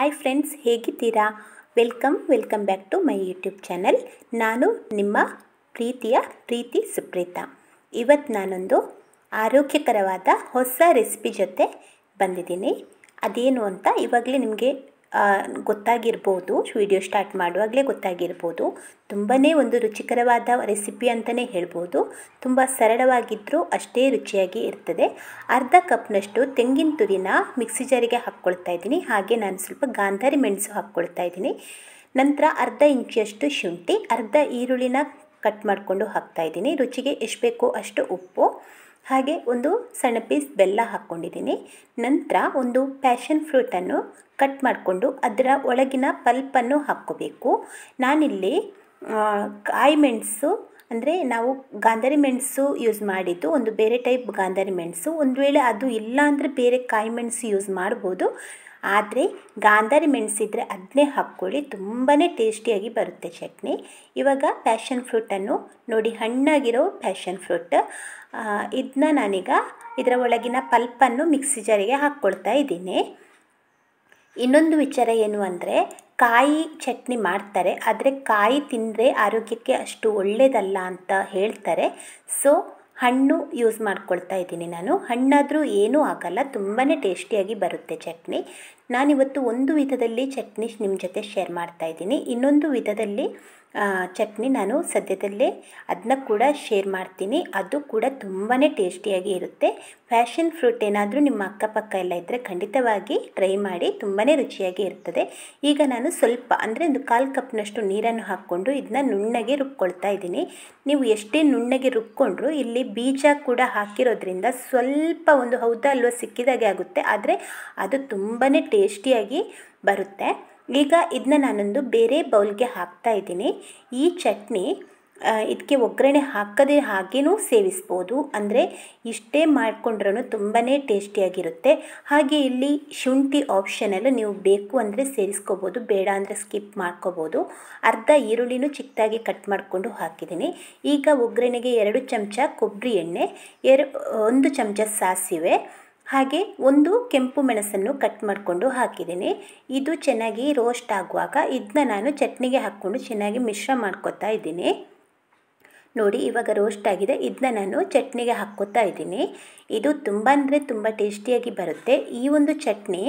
hi friends ಹೇಗಿದ್ದೀರಾ welcome welcome back to my YouTube channel ನಾನು ನಿಮ್ಮ ಪ್ರೀತಿಯ ಪ್ರೀತಿ ಸುಪ್ರೀತಾ ಇವತ್ತು ನಾನೊಂದು ಆರೋಗ್ಯಕರವಾದ ಹೊಸ ರೆಸಿಪಿ ಜೊತೆ ಬಂದಿದ್ದೀನಿ ಅದೇನು ಅಂತ ಇವಾಗಲೇ ನಿಮಗೆ ಗೊತ್ತಾಗಿರ್ಬೋದು ವಿಡಿಯೋ ಸ್ಟಾರ್ಟ್ ಮಾಡುವಾಗಲೇ ಗೊತ್ತಾಗಿರ್ಬೋದು ತುಂಬಾ ಒಂದು ರುಚಿಕರವಾದ ರೆಸಿಪಿ ಅಂತಲೇ ಹೇಳ್ಬೋದು ತುಂಬ ಸರಳವಾಗಿದ್ದರೂ ಅಷ್ಟೇ ರುಚಿಯಾಗಿ ಇರ್ತದೆ ಅರ್ಧ ಕಪ್ನಷ್ಟು ತೆಂಗಿನ ತುರಿನ ಮಿಕ್ಸಿ ಜಾರಿಗೆ ಹಾಕ್ಕೊಳ್ತಾ ಇದ್ದೀನಿ ಹಾಗೆ ನಾನು ಸ್ವಲ್ಪ ಗಾಂಧಾರಿ ಮೆಣಸು ಹಾಕ್ಕೊಳ್ತಾ ಇದ್ದೀನಿ ನಂತರ ಅರ್ಧ ಇಂಚಿಯಷ್ಟು ಶುಂಠಿ ಅರ್ಧ ಈರುಳ್ಳಿನ ಕಟ್ ಮಾಡಿಕೊಂಡು ಹಾಕ್ತಾ ಇದ್ದೀನಿ ರುಚಿಗೆ ಎಷ್ಟು ಬೇಕೋ ಅಷ್ಟು ಉಪ್ಪು ಹಾಗೆ ಒಂದು ಸಣ್ಣ ಪೀಸ್ ಬೆಲ್ಲ ಹಾಕ್ಕೊಂಡಿದ್ದೀನಿ ನಂತರ ಒಂದು ಪ್ಯಾಷನ್ ಫ್ರೂಟನ್ನು ಕಟ್ ಮಾಡಿಕೊಂಡು ಅದರ ಒಳಗಿನ ಪಲ್ಪನ್ನು ಹಾಕ್ಕೋಬೇಕು ನಾನಿಲ್ಲಿ ಕಾಯಿ ಮೆಣಸು ಅಂದರೆ ನಾವು ಗಾಂಧಾರಿ ಮೆಣಸು ಯೂಸ್ ಮಾಡಿದ್ದು ಒಂದು ಬೇರೆ ಟೈಪ್ ಗಾಂಧಾರಿ ಮೆಣಸು ಒಂದು ವೇಳೆ ಅದು ಇಲ್ಲ ಅಂದರೆ ಬೇರೆ ಕಾಯಿ ಮೆಣಸು ಯೂಸ್ ಮಾಡ್ಬೋದು ಆದರೆ ಗಾಂಧಾರಿ ಮೆಣಸಿದ್ರೆ ಅದನ್ನೇ ಹಾಕ್ಕೊಳ್ಳಿ ತುಂಬಾ ಟೇಸ್ಟಿಯಾಗಿ ಬರುತ್ತೆ ಚಟ್ನಿ ಇವಾಗ ಪ್ಯಾಷನ್ ಫ್ರೂಟನ್ನು ನೋಡಿ ಹಣ್ಣಾಗಿರೋ ಪ್ಯಾಷನ್ ಫ್ರೂಟ್ ಇದನ್ನ ನಾನೀಗ ಇದರ ಒಳಗಿನ ಪಲ್ಪನ್ನು ಮಿಕ್ಸಿ ಜಾರಿಗೆ ಹಾಕ್ಕೊಳ್ತಾ ಇದ್ದೀನಿ ಇನ್ನೊಂದು ವಿಚಾರ ಏನು ಅಂದರೆ ಕಾಯಿ ಚಟ್ನಿ ಮಾಡ್ತಾರೆ ಆದರೆ ಕಾಯಿ ತಿಂದರೆ ಆರೋಗ್ಯಕ್ಕೆ ಅಷ್ಟು ಒಳ್ಳೆಯದಲ್ಲ ಅಂತ ಹೇಳ್ತಾರೆ ಸೊ ಹಣ್ಣು ಯೂಸ್ ಮಾಡ್ಕೊಳ್ತಾ ಇದ್ದೀನಿ ನಾನು ಹಣ್ಣಾದರೂ ಏನೂ ಆಗಲ್ಲ ತುಂಬಾ ಟೇಸ್ಟಿಯಾಗಿ ಬರುತ್ತೆ ಚಟ್ನಿ ನಾನಿವತ್ತು ಒಂದು ವಿಧದಲ್ಲಿ ಚಟ್ನಿ ನಿಮ್ಮ ಜೊತೆ ಶೇರ್ ಮಾಡ್ತಾ ಇದ್ದೀನಿ ಇನ್ನೊಂದು ವಿಧದಲ್ಲಿ ಚಟ್ನಿ ನಾನು ಸದ್ಯದಲ್ಲೇ ಅದನ್ನ ಕೂಡ ಶೇರ್ ಮಾಡ್ತೀನಿ ಅದು ಕೂಡ ತುಂಬಾ ಟೇಸ್ಟಿಯಾಗಿ ಇರುತ್ತೆ ಫ್ಯಾಷನ್ ಫ್ರೂಟ್ ಏನಾದರೂ ನಿಮ್ಮ ಅಕ್ಕಪಕ್ಕ ಎಲ್ಲ ಇದ್ದರೆ ಖಂಡಿತವಾಗಿ ಟ್ರೈ ಮಾಡಿ ತುಂಬಾ ರುಚಿಯಾಗಿ ಇರ್ತದೆ ಈಗ ನಾನು ಸ್ವಲ್ಪ ಅಂದರೆ ಒಂದು ಕಾಲು ಕಪ್ನಷ್ಟು ನೀರನ್ನು ಹಾಕ್ಕೊಂಡು ಇದನ್ನ ನುಣ್ಣಗೆ ರುಬ್ಕೊಳ್ತಾ ಇದ್ದೀನಿ ನೀವು ಎಷ್ಟೇ ನುಣ್ಣಗೆ ರುಬ್ಕೊಂಡ್ರು ಇಲ್ಲಿ ಬೀಜ ಕೂಡ ಹಾಕಿರೋದ್ರಿಂದ ಸ್ವಲ್ಪ ಒಂದು ಹೌದಾ ಅಲ್ವಾ ಸಿಕ್ಕಿದಾಗೆ ಆಗುತ್ತೆ ಆದರೆ ಅದು ತುಂಬಾ ಟೇಸ್ಟಿಯಾಗಿ ಬರುತ್ತೆ ಈಗ ಇದನ್ನ ನಾನೊಂದು ಬೇರೆ ಬೌಲ್ಗೆ ಹಾಕ್ತಾ ಇದ್ದೀನಿ ಈ ಚಟ್ನಿ ಇದಕ್ಕೆ ಒಗ್ಗರಣೆ ಹಾಕದೆ ಹಾಗೇನೂ ಸೇವಿಸ್ಬೋದು ಅಂದರೆ ಇಷ್ಟೇ ಮಾಡಿಕೊಂಡ್ರೂ ತುಂಬಾ ಟೇಸ್ಟಿಯಾಗಿರುತ್ತೆ ಹಾಗೆ ಇಲ್ಲಿ ಶುಂಠಿ ಆಪ್ಷನಲ್ ನೀವು ಬೇಕು ಅಂದರೆ ಸೇರಿಸ್ಕೋಬೋದು ಬೇಡ ಅಂದರೆ ಸ್ಕಿಪ್ ಮಾಡ್ಕೋಬೋದು ಅರ್ಧ ಈರುಳ್ಳಿನೂ ಚಿಕ್ಕದಾಗಿ ಕಟ್ ಮಾಡಿಕೊಂಡು ಹಾಕಿದ್ದೀನಿ ಈಗ ಒಗ್ಗರಣೆಗೆ ಎರಡು ಚಮಚ ಕೊಬ್ಬರಿ ಎಣ್ಣೆ ಎರ ಒಂದು ಚಮಚ ಸಾಸಿವೆ ಹಾಗೆ ಒಂದು ಕೆಂಪು ಮೆಣಸನ್ನು ಕಟ್ ಮಾಡಿಕೊಂಡು ಹಾಕಿದ್ದೀನಿ ಇದು ಚೆನ್ನಾಗಿ ರೋಸ್ಟ್ ಆಗುವಾಗ ಇದನ್ನ ನಾನು ಚಟ್ನಿಗೆ ಹಾಕ್ಕೊಂಡು ಚೆನ್ನಾಗಿ ಮಿಶ್ರ ಮಾಡ್ಕೊತಾ ಇದ್ದೀನಿ ನೋಡಿ ಇವಾಗ ರೋಸ್ಟ್ ಆಗಿದೆ ಇದನ್ನ ನಾನು ಚಟ್ನಿಗೆ ಹಾಕ್ಕೋತಾ ಇದ್ದೀನಿ ಇದು ತುಂಬ ಅಂದರೆ ತುಂಬ ಟೇಸ್ಟಿಯಾಗಿ ಬರುತ್ತೆ ಈ ಒಂದು ಚಟ್ನಿ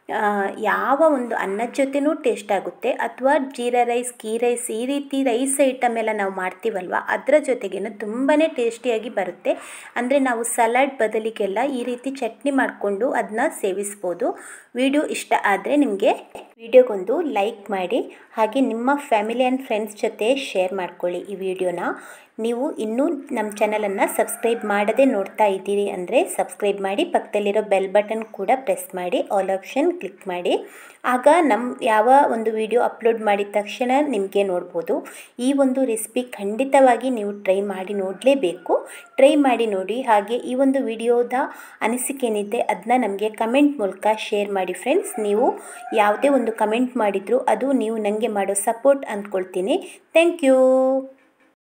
ಯಾವ ಒಂದು ಅನ್ನದ ಜೊತೆನೂ ಟೇಸ್ಟ್ ಆಗುತ್ತೆ ಅಥವಾ ಜೀರಾ ರೈಸ್ ಗೀ ರೈಸ್ ಈ ರೀತಿ ರೈಸ್ ಐಟಮ್ ಎಲ್ಲ ನಾವು ಮಾಡ್ತೀವಲ್ವ ಅದರ ಜೊತೆಗೇನು ತುಂಬಾ ಟೇಸ್ಟಿಯಾಗಿ ಬರುತ್ತೆ ಅಂದರೆ ನಾವು ಸಲಾಡ್ ಬದಲಿಗೆಲ್ಲ ಈ ರೀತಿ ಚಟ್ನಿ ಮಾಡಿಕೊಂಡು ಅದನ್ನ ಸೇವಿಸ್ಬೋದು ವಿಡಿಯೋ ಇಷ್ಟ ಆದರೆ ನಿಮಗೆ ವಿಡಿಯೋಗೊಂದು ಲೈಕ್ ಮಾಡಿ ಹಾಗೆ ನಿಮ್ಮ ಫ್ಯಾಮಿಲಿ ಆ್ಯಂಡ್ ಫ್ರೆಂಡ್ಸ್ ಜೊತೆ ಶೇರ್ ಮಾಡ್ಕೊಳ್ಳಿ ಈ ವಿಡಿಯೋನ ನೀವು ಇನ್ನೂ ನಮ್ಮ ಚಾನಲನ್ನು ಸಬ್ಸ್ಕ್ರೈಬ್ ಮಾಡದೆ ನೋಡ್ತಾ ಇದ್ದೀರಿ ಅಂದರೆ ಸಬ್ಸ್ಕ್ರೈಬ್ ಮಾಡಿ ಪಕ್ಕದಲ್ಲಿರೋ ಬೆಲ್ ಬಟನ್ ಕೂಡ ಪ್ರೆಸ್ ಮಾಡಿ ಆಲ್ ಆಪ್ಷನ್ ಕ್ಲಿಕ್ ಮಾಡಿ ಆಗ ನಮ್ಮ ಯಾವ ಒಂದು ವಿಡಿಯೋ ಅಪ್ಲೋಡ್ ಮಾಡಿದ ತಕ್ಷಣ ನಿಮಗೆ ನೋಡ್ಬೋದು ಈ ಒಂದು ರೆಸಿಪಿ ಖಂಡಿತವಾಗಿ ನೀವು ಟ್ರೈ ಮಾಡಿ ನೋಡಲೇಬೇಕು ಟ್ರೈ ಮಾಡಿ ನೋಡಿ ಹಾಗೆ ಈ ಒಂದು ವಿಡಿಯೋದ ಅನಿಸಿಕೆ ಏನಿದೆ ಅದನ್ನ ನಮಗೆ ಕಮೆಂಟ್ ಮೂಲಕ ಶೇರ್ ಮಾಡಿ ಫ್ರೆಂಡ್ಸ್ ನೀವು ಯಾವುದೇ ಒಂದು ಕಮೆಂಟ್ ಮಾಡಿದರೂ ಅದು ನೀವು ನನಗೆ ಮಾಡೋ ಸಪೋರ್ಟ್ ಅಂದ್ಕೊಳ್ತೀನಿ ಥ್ಯಾಂಕ್ ಯು